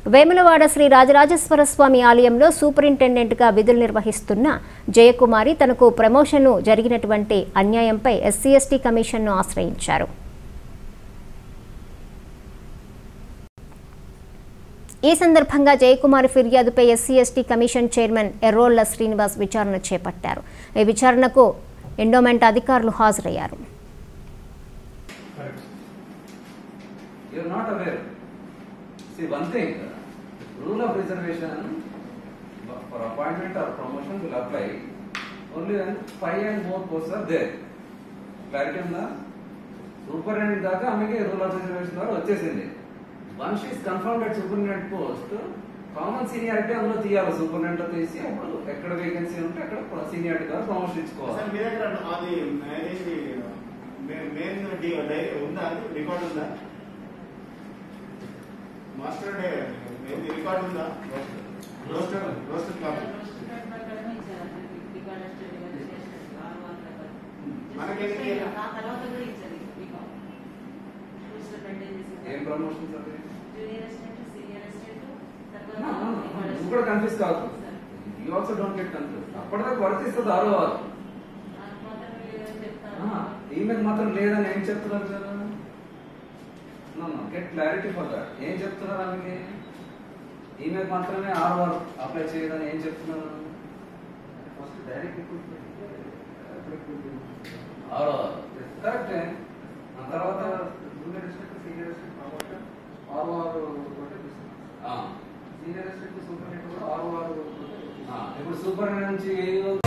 వేములవాడ శ్రీ రాజరాజేశ్వర స్వామి ఆలయంలో సూపరింటెండెంట్గా విధులు నిర్వహిస్తున్న జయకుమారి తనకు ప్రమోషన్ను జరిగినటువంటి అన్యాయంపై ఎస్సీ ఎస్టీ కమిషన్ను ఆశ్రయించారు ఈ సందర్భంగా జయకుమారి ఫిర్యాదుపై SC ST commission chairman Errolla Srinivas విచారణ చేపట్టారు ఈ విచారణకు ఎండోమెంట్ అధికారులు హాజరయ్యారు You're not aware. See, one thing, rule of reservation for appointment or promotion will apply only when five and more posts are there. Clarity ఉందా సూపరింటెండెంట్ దాకా ఆమెకి రూల్ ఆఫ్ రిజర్వేషన్ ద్వారా వచ్చేసింది one she's confirm at superintendent post common seniority అందులో తీయాలి superintendent తీసి అప్పుడు ఎక్కడ వేకెన్సీ ఉంటే అక్కడ సీనియారిటీ ద్వారా ప్రమోషన్ సార్ ఇచ్చుకోవాలి మీ దగ్గర అది ఏంటి మెయిన్ డైరీ ఉందా అది రికార్డు ఉందా మాస్టర్ డే రికార్డు ఉందా రోస్టర్ రోస్టర్ కాపీ మనకేంటి ఏం ప్రమోషన్స్ అది నువ్వు కూడా కన్ఫ్యూజ్ కాదు you also don't get confuse అప్పటిదాకా వర్తిస్తుంది ఆరో వారు ఈమెకు మాత్రం లేదని ఏం చెప్తున్నారు కదా గెట్ క్లారిటీ ఫర్ దట్ ఏం చెప్తున్నారు ఆమెకి ఈమెకు మాత్రమే ఆరు వారు అప్లై చేయదని ఏం చెప్తున్నారు ఫస్ట్ డైరెక్ట్ ఆరో కరెక్టే ఆ తర్వాత junior assistant senior assistant promotion ఆరు ఆరు సీనియర్ అసిస్టెంట్ సూపరింటెండెంట్ కూడా ఆరు ఆరు ఇప్పుడు సూపరింటెండెంట్ నుంచి